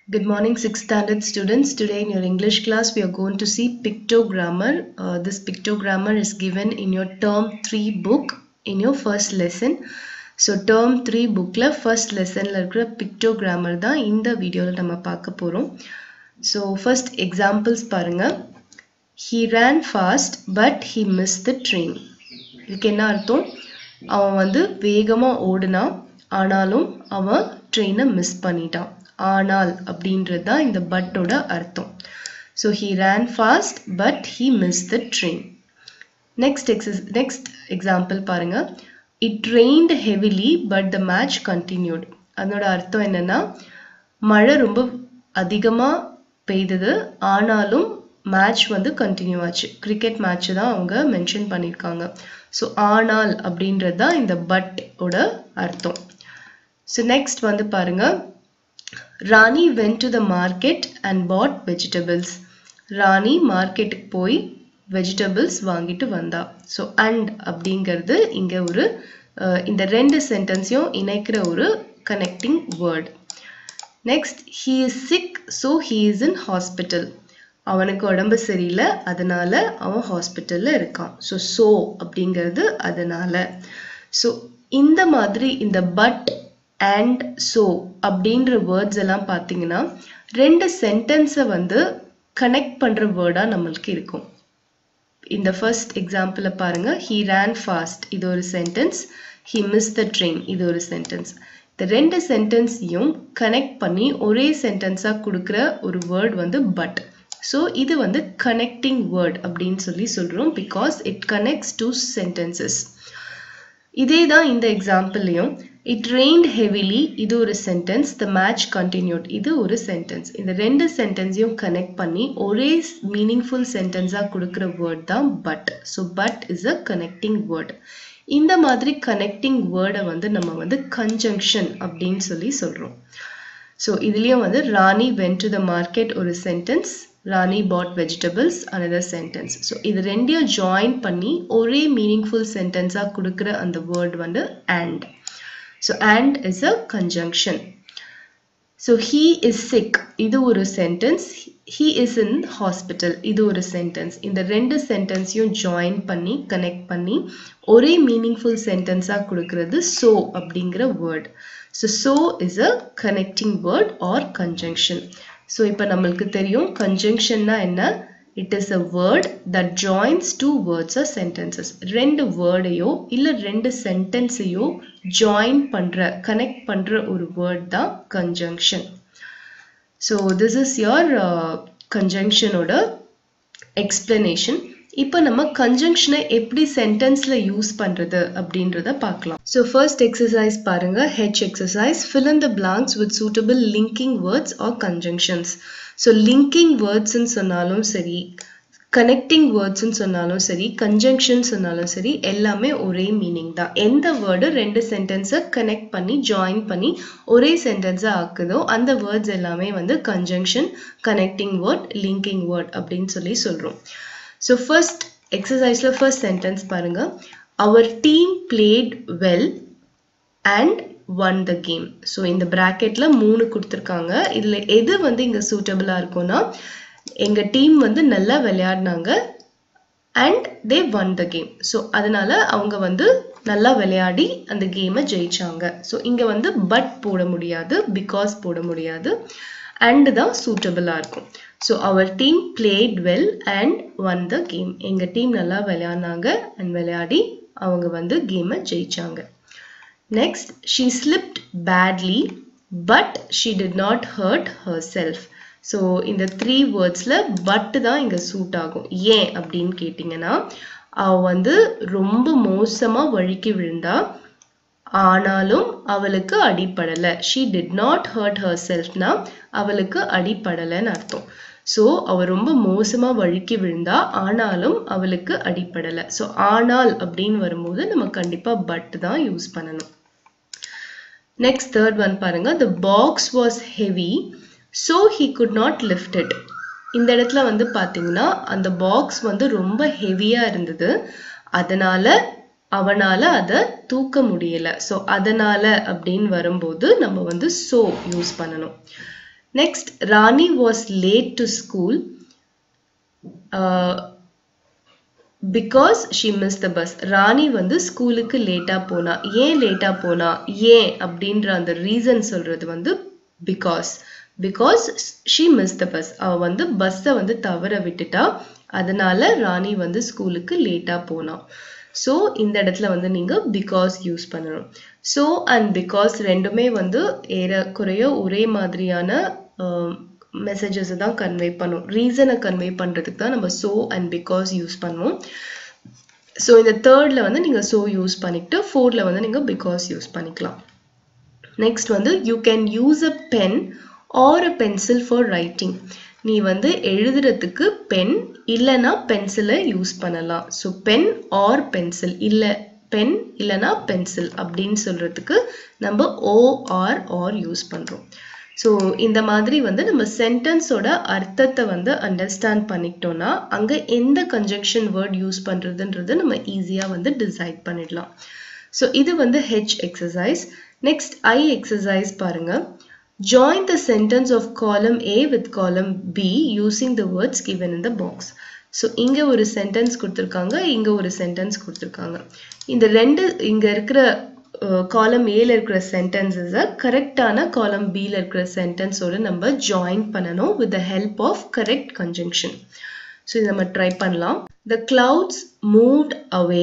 Good morning, 6th standard students. Today in your English class, we are going to see pictogrammar. Uh, this pictogrammar is given in your term 3 book in your first lesson. So term three புக்கில் first லெசனில் இருக்கிற பிக்டோகிராமர் தான் இந்த வீடியோவில் நம்ம பார்க்க போகிறோம் ஸோ ஃபர்ஸ்ட் எக்ஸாம்பிள்ஸ் பாருங்கள் he ran fast but he miss the train இதுக்கு என்ன அர்த்தம் அவன் வந்து வேகமாக ஓடினான் ஆனாலும் அவன் ட்ரெயினை மிஸ் பண்ணிட்டான் ஆனால் அப்படின்றது தான் இந்த பட்டோட அர்த்தம் so he ran fast but he miss the train next எக்ஸஸ் நெக்ஸ்ட் எக்ஸாம்பிள் பாருங்க it rained heavily but the match continued அதனோட அர்த்தம் என்னன்னா மழை ரொம்ப அதிகமாக பெய்தது ஆனாலும் மேட்ச் வந்து கண்டினியூ ஆச்சு கிரிக்கெட் மேட்ச் தான் அவங்க மென்ஷன் பண்ணியிருக்காங்க ஸோ ஆனால் அப்படின்றது தான் இந்த பட் ஓட அர்த்தம் ஸோ நெக்ஸ்ட் வந்து பாருங்க Rani went to the market and bought vegetables Rani மார்க்கெட்டுக்கு போய் வெஜிடபிள்ஸ் வாங்கிட்டு வந்தா ஸோ அண்ட் அப்படிங்கிறது இங்கே ஒரு இந்த ரெண்டு சென்டென்ஸையும் இணைக்கிற ஒரு connecting word next he is sick so he is in hospital அவனுக்கு உடம்பு சரியில்லை அதனால அவன் ஹாஸ்பிட்டலில் இருக்கான் ஸோ ஸோ அப்படிங்கிறது அதனால ஸோ இந்த மாதிரி இந்த பட் அண்ட் ஸோ அப்படின்ற வேர்ட்ஸ் எல்லாம் பார்த்தீங்கன்னா ரெண்டு சென்டென்ஸை வந்து கனெக்ட் பண்ணுற வேர்டாக நம்மளுக்கு இருக்கும் இந்த ஃபர்ஸ்ட் எக்ஸாம்பிளை பாருங்க ஹீ ரேன் ஃபாஸ்ட் இது ஒரு sentence he miss the train இது ஒரு சென்டென்ஸ் இந்த ரெண்டு சென்டென்ஸையும் கனெக்ட் பண்ணி ஒரே சென்டென்ஸாக கொடுக்குற ஒரு வேர்ட் வந்து பட் ஸோ இது வந்து கனெக்டிங் வேர்ட் அப்படின்னு சொல்லி சொல்கிறோம் because it connects two sentences இதே தான் இந்த எக்ஸாம்பிள்லையும் இட் ரெயின்ட் ஹெவிலி இது ஒரு சென்டென்ஸ் த மேட்ச் கண்டினியூட் இது ஒரு சென்டென்ஸ் இந்த ரெண்டு சென்டென்ஸையும் கனெக்ட் பண்ணி ஒரே மீனிங்ஃபுல் சென்டென்ஸாக கொடுக்குற வேர்ட் தான் but so but is a connecting word இந்த மாதிரி கனெக்டிங் வேர்டை வந்து நம்ம வந்து கன்ஜங்ஷன் அப்படின்னு சொல்லி சொல்கிறோம் ஸோ இதுலேயும் வந்து Rani went to the market ஒரு sentence Rani bought vegetables another sentence so இது ரெண்டையும் ஜாயின் பண்ணி ஒரே மீனிங்ஃபுல் சென்டென்ஸாக கொடுக்குற அந்த வேர்ட் வந்து and so and is a conjunction so he is sick இது ஒரு sentence he is in hospital இது ஒரு சென்டென்ஸ் இந்த ரெண்டு சென்டென்ஸையும் ஜாயின் பண்ணி கனெக்ட் பண்ணி ஒரே மீனிங்ஃபுல் சென்டென்ஸாக கொடுக்கறது ஸோ அப்படிங்கிற word so so is a connecting word or conjunction so இப்போ நம்மளுக்கு தெரியும் கன்ஜங்ஷன்னா என்ன it is a word that joins two words or sentences ரெண்டு வேர்டையோ இல்லை ரெண்டு சென்டென்ஸையோ ஜாயின் பண்ணுற கனெக்ட் பண்ணுற ஒரு வேர்ட் தான் conjunction so this is your கன்ஜங்ஷனோட எக்ஸ்பிளனேஷன் இப்போ நம்ம கன்ஜங்ஷனை எப்படி சென்டென்ஸ்ல யூஸ் பண்றது அப்படின்றத பார்க்கலாம் ஸோ ஃபர்ஸ்ட் எக்ஸசைஸ் பாருங்க H exercise fill in the blanks with suitable linking words or conjunctions so linking வேர்ட்ஸ்ன்னு சொன்னாலும் சரி கனெக்டிங் வேர்ட்ஸ்ன்னு சொன்னாலும் சரி கன்ஜங்ஷன் சொன்னாலும் சரி எல்லாமே ஒரே மீனிங் தான் எந்த வேர்டு ரெண்டு சென்டென்ஸை கனெக்ட் பண்ணி ஜாயின் பண்ணி ஒரே சென்டென்ஸை ஆக்குதோ அந்த வேர்ட்ஸ் எல்லாமே வந்து conjunction connecting word linking word அப்படின்னு சொல்லி சொல்கிறோம் ஸோ ஃபர்ஸ்ட் எக்ஸசைஸில் ஃபர்ஸ்ட் சென்டென்ஸ் பாருங்க our team played well and won the game so இந்த ப்ராக்கெட்டில் மூணு கொடுத்துருக்காங்க இதில் எது வந்து இங்கே சூட்டபிளாக இருக்கும்னா எங்கள் டீம் வந்து நல்லா விளையாடினாங்க and they won the game so அதனால அவங்க வந்து நல்லா விளையாடி அந்த கேமை ஜெயிச்சாங்க ஸோ இங்கே வந்து பட் போட முடியாது பிகாஸ் போட முடியாது அண்ட் தான் சூட்டபிளாக இருக்கும் so our team played well and won the game எங்கள் டீம் நல்லா விளையாடினாங்க அண்ட் விளையாடி அவங்க வந்து கேமை ஜெயிச்சாங்க next she slipped badly but she did not hurt herself so இந்த த்ரீ வேர்ட்ஸில் பட் தான் இங்கே சூட் ஆகும் ஏன் அப்படின்னு கேட்டிங்கன்னா அவள் வந்து ரொம்ப மோசமாக வழுக்கி விழுந்தா ஆனாலும் அவளுக்கு அடிப்படலை she did not hurt her செல்ஃப்னா அவளுக்கு அடிப்படலைன்னு அர்த்தம் ஸோ அவள் ரொம்ப மோசமாக வழுக்கி விழுந்தா ஆனாலும் அவளுக்கு அடிப்படலை ஸோ ஆனால் அப்படின்னு வரும்போது நம்ம கண்டிப்பாக பட் தான் யூஸ் பண்ணணும் நெக்ஸ்ட் தேர்ட் ஒன் பாருங்க the box was heavy so he could not lift it இந்த இடத்துல வந்து பார்த்தீங்கன்னா அந்த பாக்ஸ் வந்து ரொம்ப ஹெவியாக இருந்தது அதனால அவனால அதை தூக்க முடியல ஸோ அதனால அப்படின்னு வரும்போது நம்ம வந்து ஸோ யூஸ் பண்ணணும் next Rani was late to school because she miss the bus Rani வந்து ஸ்கூலுக்கு லேட்டாக போனா ஏன் லேட்டாக போனா ஏன் அப்படின்ற அந்த ரீசன் சொல்றது வந்து because because she miss the bus அவள் வந்து பஸ்ஸை வந்து தவற விட்டுட்டா அதனால ராணி வந்து ஸ்கூலுக்கு லேட்டாக போனா ஸோ இந்த இடத்துல வந்து நீங்கள் பிகாஸ் யூஸ் பண்ணணும் ஸோ அண்ட் பிகாஸ் ரெண்டுமே வந்து ஏறக்குறைய ஒரே மாதிரியான மெசேஜஸை தான் கன்வே பண்ணும் ரீசனை கன்வே பண்ணுறதுக்கு தான் நம்ம ஸோ அண்ட் பிகாஸ் யூஸ் பண்ணுவோம் ஸோ இந்த தேர்டில் வந்து நீங்கள் ஸோ யூஸ் பண்ணிக்கிட்டு ஃபோர்டில் வந்து நீங்கள் பிகாஸ் யூஸ் பண்ணிக்கலாம் நெக்ஸ்ட் வந்து you can use a pen or a pencil for writing நீ வந்து எழுதுறதுக்கு பென் இல்லைன்னா பென்சிலை யூஸ் பண்ணலாம் ஸோ பென் ஆர் பென்சில் இல்லை பென் இல்லைன்னா பென்சில் அப்படின்னு சொல்கிறதுக்கு நம்ம ஓஆர் ஆர் யூஸ் பண்ணுறோம் ஸோ இந்த மாதிரி வந்து நம்ம சென்டென்ஸோட அர்த்தத்தை வந்து அண்டர்ஸ்டாண்ட் பண்ணிக்கிட்டோம்னா அங்கே எந்த கன்ஜங்ஷன் வேர்ட் யூஸ் பண்ணுறதுன்றது நம்ம ஈஸியாக வந்து டிசைட் பண்ணிடலாம் ஸோ இது வந்து H exercise next I exercise பாருங்க join the sentence of column A with column B using the words given in the box. So இங்கே ஒரு சென்டென்ஸ் கொடுத்துருக்காங்க இங்கே ஒரு சென்டென்ஸ் கொடுத்துருக்காங்க இந்த ரெண்டு இங்கே இருக்கிற காலம் ஏல இருக்கிற சென்டென்சஸை கரெக்டான காலம் பியில் இருக்கிற சென்டென்ஸோட நம்ம ஜாயின் பண்ணணும் with the help of correct conjunction so இதை நம்ம ட்ரை பண்ணலாம் the clouds moved away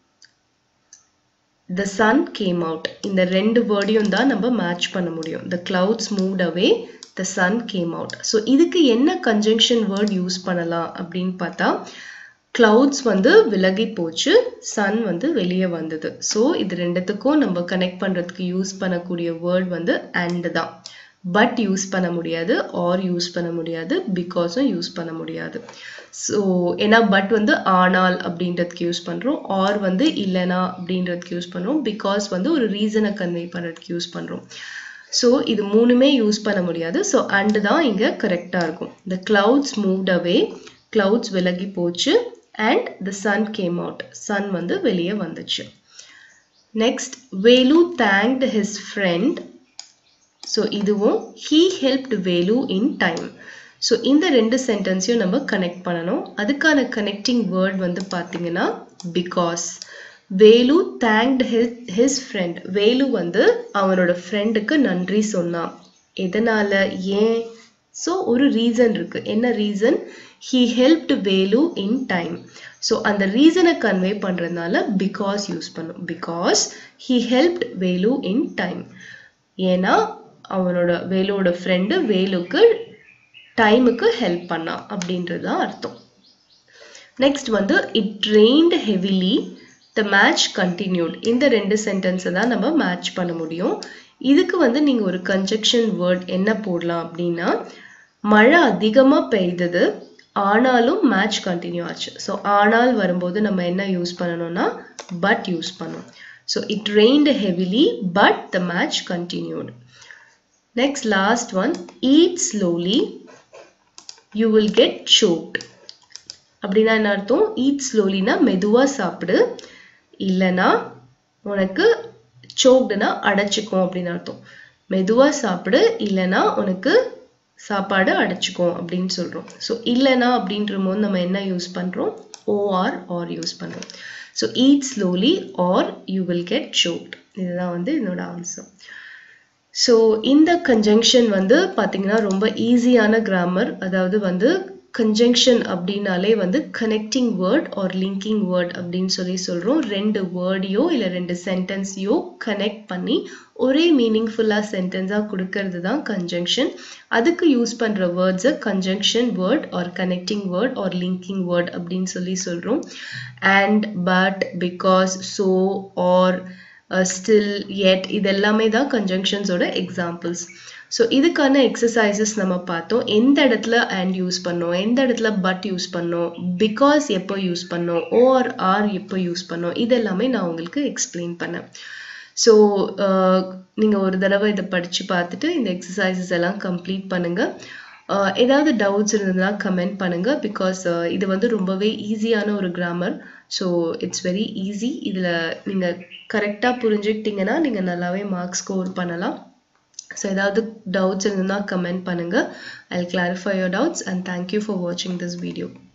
the sun came out இந்த ரெண்டு வேர்டையும் தான் நம்ம மேட்ச் பண்ண முடியும் the clouds moved away the sun came out so இதுக்கு என்ன கன்ஜங்ஷன் வேர்ட் யூஸ் பண்ணலாம் அப்படின்னு பார்த்தா கிளவுட்ஸ் வந்து விலகி போச்சு சன் வந்து வெளியே வந்தது ஸோ இது ரெண்டுத்துக்கும் நம்ம கனெக்ட் பண்ணுறதுக்கு யூஸ் பண்ணக்கூடிய வேர்ட் வந்து அண்ட் தான் பட் யூஸ் பண்ண முடியாது ஆர் யூஸ் பண்ண முடியாது பிகாஸும் யூஸ் பண்ண முடியாது ஸோ ஏன்னா பட் வந்து ஆனால் அப்படின்றதுக்கு யூஸ் பண்ணுறோம் ஆர் வந்து இல்லைனா அப்படின்றதுக்கு யூஸ் பண்ணுறோம் பிகாஸ் வந்து ஒரு ரீசனை கன்வே பண்ணுறதுக்கு யூஸ் பண்ணுறோம் ஸோ இது மூணுமே யூஸ் பண்ண முடியாது ஸோ அண்டு தான் இங்கே கரெக்டாக இருக்கும் the clouds moved away clouds விலகி போச்சு and the sun came out sun வந்து வெளியே வந்துச்சு next Velu thanked his friend so இதுவும் he helped Velu in time so இந்த ரெண்டு சென்டென்ஸையும் நம்ம கனெக்ட் பண்ணணும் அதுக்கான கனெக்டிங் வேர்ட் வந்து பார்த்தீங்கன்னா because Velu thanked his his friend Velu வந்து அவனோட ஃப்ரெண்டுக்கு நன்றி சொன்னான் எதனால ஏன் ஸோ ஒரு ரீசன் இருக்கு என்ன reason he helped Velu in time so அந்த ரீசனை கன்வே பண்ணுறதுனால பிகாஸ் யூஸ் பண்ணும் because he helped Velu in time ஏன்னா அவனோட வேலுவோட ஃப்ரெண்டு வேலுக்கு டைமுக்கு ஹெல்ப் பண்ணான் அப்படின்றது தான் அர்த்தம் நெக்ஸ்ட் வந்து it rained heavily the match continued இந்த ரெண்டு சென்டென்ஸை தான் நம்ம மேட்ச் பண்ண முடியும் இதுக்கு வந்து நீங்கள் ஒரு கன்ஜெக்ஷன் வேர்ட் என்ன போடலாம் அப்படின்னா மழை அதிகமாக பெய்தது ஆனாலும் மேட்ச் கண்டினியூ ஆச்சு ஸோ ஆனால் வரும்போது நம்ம என்ன யூஸ் பண்ணணும்னா பட் யூஸ் பண்ணோம் so it rained heavily but the match continued next last one eat slowly you will get choked அப்படின்னா என்ன அர்த்தம் ஈட் ஸ்லோலினா மெதுவாக சாப்பிடு இல்லைன்னா உனக்கு சோக்டுனா அடைச்சிக்கும் அப்படின்னு அர்த்தம் மெதுவாக சாப்பிடு இல்லைன்னா உனக்கு சாப்பாடு அடைச்சிக்கும் அப்படின்னு சொல்கிறோம் ஸோ இல்லைனா அப்படின்ற போது நம்ம என்ன யூஸ் பண்ணுறோம் ஓஆர் ஆர் யூஸ் பண்ணுறோம் so eat slowly or you will get choked இதுதான் வந்து என்னோட ஆன்சர் ஸோ இந்த கன்ஜங்ஷன் வந்து பார்த்தீங்கன்னா ரொம்ப ஈஸியான கிராமர் அதாவது வந்து கன்ஜங்ஷன் அப்படின்னாலே வந்து connecting word or linking word அப்படின்னு சொல்லி சொல்கிறோம் ரெண்டு வேர்டையோ இல்லை ரெண்டு சென்டென்ஸையோ கனெக்ட் பண்ணி ஒரே மீனிங்ஃபுல்லாக சென்டென்ஸாக கொடுக்கறது தான் கன்ஜங்ஷன் அதுக்கு யூஸ் பண்ணுற வேர்ட்ஸை conjunction word or connecting word or linking word அப்படின்னு சொல்லி சொல்கிறோம் and but because so or still yet இது எல்லாமே தான் கன்ஜங்ஷன்ஸோட எக்ஸாம்பிள்ஸ் ஸோ இதுக்கான எக்ஸசைசஸ் நம்ம பார்த்தோம் எந்த இடத்துல அண்ட் யூஸ் பண்ணோம் எந்த இடத்துல பட் யூஸ் பண்ணோம் பிகாஸ் எப்போ யூஸ் பண்ணோம் ஓஆர் ஆர் எப்போ யூஸ் பண்ணோம் இதெல்லாமே நான் உங்களுக்கு எக்ஸ்பிளைன் பண்ணேன் ஸோ நீங்கள் ஒரு தடவை இதை படித்து பார்த்துட்டு இந்த எக்ஸசைசஸ் எல்லாம் கம்ப்ளீட் பண்ணுங்கள் ஏதாவது டவுட்ஸ் இருந்ததுன்னா கமெண்ட் பண்ணுங்கள் பிகாஸ் இது வந்து ரொம்பவே ஈஸியான ஒரு grammar so it's very easy இதில் நீங்கள் கரெக்டாக புரிஞ்சுக்கிட்டீங்கன்னா நீங்கள் நல்லாவே மார்க் ஸ்கோர் பண்ணலாம் ஸோ ஏதாவது டவுட்ஸ் இருந்ததுன்னா கமெண்ட் பண்ணுங்கள் I clarify your doubts and thank you for வாட்சிங் திஸ் வீடியோ